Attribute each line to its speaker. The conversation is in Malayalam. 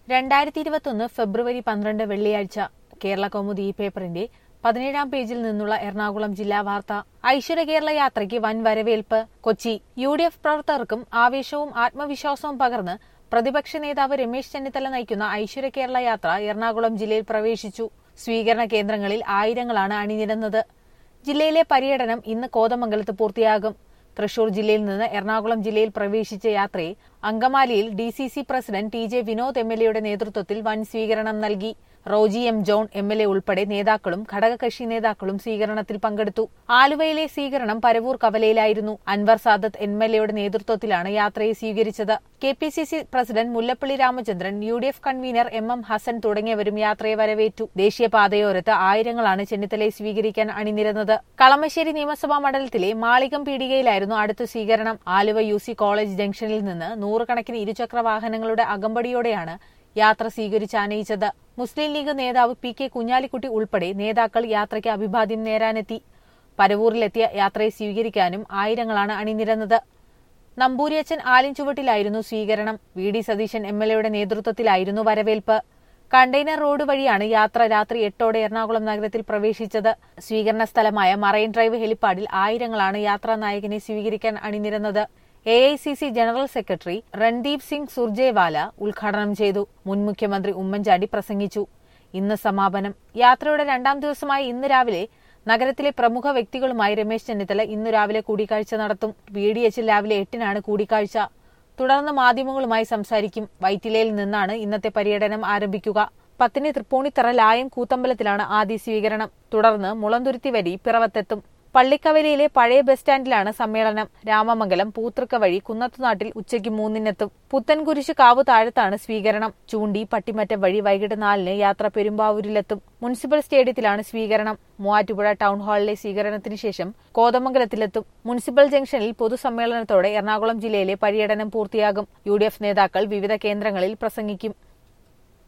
Speaker 1: രണ്ടായിരത്തി ഇരുപത്തൊന്ന് ഫെബ്രുവരി പന്ത്രണ്ട് വെള്ളിയാഴ്ച കേരള കൗമുദി ഈ പേപ്പറിന്റെ പതിനേഴാം പേജിൽ നിന്നുള്ള എറണാകുളം ജില്ലാ വാർത്ത ഐശ്വര്യ കേരള യാത്രയ്ക്ക് വൻ വരവേൽപ്പ് കൊച്ചി യു ഡി എഫ് പ്രവർത്തകർക്കും ആവേശവും ആത്മവിശ്വാസവും പകർന്ന് പ്രതിപക്ഷ നേതാവ് രമേശ് ചെന്നിത്തല നയിക്കുന്ന ഐശ്വര്യ കേരള യാത്ര എറണാകുളം ജില്ലയിൽ പ്രവേശിച്ചു സ്വീകരണ കേന്ദ്രങ്ങളിൽ ആയിരങ്ങളാണ് അണിനിരന്നത് ജില്ലയിലെ പര്യടനം ഇന്ന് കോതമംഗലത്ത് പൂർത്തിയാകും തൃശൂർ ജില്ലയിൽ നിന്ന് എറണാകുളം ജില്ലയിൽ പ്രവേശിച്ച യാത്രയെ അങ്കമാലിയിൽ D C C president T J Vinod M L എയുടെ നേതൃത്വത്തിൽ വൻ സ്വീകരണം നൽകി Roji M John M L A ഉൾപ്പെടെ നേതാക്കളും ഘടകകക്ഷി നേതാക്കളും സ്വീകരണത്തിൽ പങ്കെടുത്തു ആലുവയിലെ സ്വീകരണം പരവൂർ കവലയിലായിരുന്നു അൻവർ സാദത്ത് എം എൽ എയുടെ നേതൃത്വത്തിലാണ് യാത്രയെ സ്വീകരിച്ചത് K P C C president Mullappally Ramachandran U D F convener M M Hassan തുടങ്ങിയവരും യാത്രയെ വരവേറ്റു ദേശീയപാതയോരത്ത് ആയിരങ്ങളാണ് ചെന്നിത്തലയെ സ്വീകരിക്കാൻ അണിനിരന്നത് കളമശ്ശേരി നിയമസഭാ മണ്ഡലത്തിലെ മാളികം പീടികയിലായിരുന്നു അടുത്ത സ്വീകരണം ആലുവ യു സി കോളേജ് ജംഗ്ഷനിൽ നിന്ന് നൂറുകണക്കിന് ഇരുചക്ര വാഹനങ്ങളുടെ അകമ്പടിയോടെയാണ് യാത്ര സ്വീകരിച്ച് ആനയിച്ചത് മുസ്ലിം ലീഗ് നേതാവ് പി കെ കുഞ്ഞാലിക്കുട്ടി ഉൾപ്പെടെ നേതാക്കൾ യാത്രയ്ക്ക് അഭിവാദ്യം നേരാനെത്തി പരവൂരിലെത്തിയ യാത്രയെ സ്വീകരിക്കാനും ആയിരങ്ങളാണ് അണിനിരന്നത് നമ്പൂരിയച്ചൻ ആലിൻചുവട്ടിലായിരുന്നു സ്വീകരണം V D Satheesan M L എയുടെ നേതൃത്വത്തിലായിരുന്നു വരവേൽപ്പ് കണ്ടെയ്നർ റോഡ് വഴിയാണ് യാത്ര രാത്രി എട്ടോടെ എറണാകുളം നഗരത്തിൽ പ്രവേശിച്ചത് സ്വീകരണ സ്ഥലമായ മറൈൻ ഡ്രൈവ് ഹെലിപ്പാഡിൽ ആയിരങ്ങളാണ് യാത്രാ നായകനെ സ്വീകരിക്കാൻ അണിനിരന്നത് A I C C general secretary Randeep Singh Surjewala ഉദ്ഘാടനം ചെയ്തു മുൻ മുഖ്യമന്ത്രി ഉമ്മൻചാണ്ടി പ്രസംഗിച്ചു ഇന്ന് സമാപനം യാത്രയുടെ രണ്ടാം ദിവസമായ ഇന്ന് രാവിലെ നഗരത്തിലെ പ്രമുഖ വ്യക്തികളുമായി രമേശ് ചെന്നിത്തല ഇന്നു രാവിലെ കൂടിക്കാഴ്ച നടത്തും ബി ഡി എച്ചിൽ രാവിലെ എട്ടിനാണ് കൂടിക്കാഴ്ച തുടർന്ന് മാധ്യമങ്ങളുമായി സംസാരിക്കും വൈറ്റിലയിൽ നിന്നാണ് ഇന്നത്തെ പര്യടനം ആരംഭിക്കുക പത്തിന് തൃപ്പൂണിത്തറ ലായം കൂത്തമ്പലത്തിലാണ് ആദ്യ സ്വീകരണം തുടർന്ന് മുളന്തുരുത്തി വരി പിറവത്തെത്തും പള്ളിക്കവലയിലെ പഴയ ബസ് സ്റ്റാൻഡിലാണ് സമ്മേളനം രാമമംഗലം പൂത്തൃക്ക വഴി കുന്നത്തുനാട്ടിൽ ഉച്ചയ്ക്ക് മൂന്നിനെത്തും പുത്തൻകുരിശ് കാവ് താഴത്താണ് സ്വീകരണം ചൂണ്ടി പട്ടിമറ്റം വഴി വൈകിട്ട് നാലിന് യാത്ര പെരുമ്പാവൂരിലെത്തും മുനിസിപ്പൽ സ്റ്റേഡിയത്തിലാണ് സ്വീകരണം മൂവാറ്റുപുഴ ടൗൺ ഹാളിലെ സ്വീകരണത്തിന് ശേഷം കോതമംഗലത്തിലെത്തും മുനിസിപ്പൽ ജംഗ്ഷനിൽ പൊതുസമ്മേളനത്തോടെ എറണാകുളം ജില്ലയിലെ പര്യടനം പൂർത്തിയാകും യു നേതാക്കൾ വിവിധ കേന്ദ്രങ്ങളിൽ പ്രസംഗിക്കും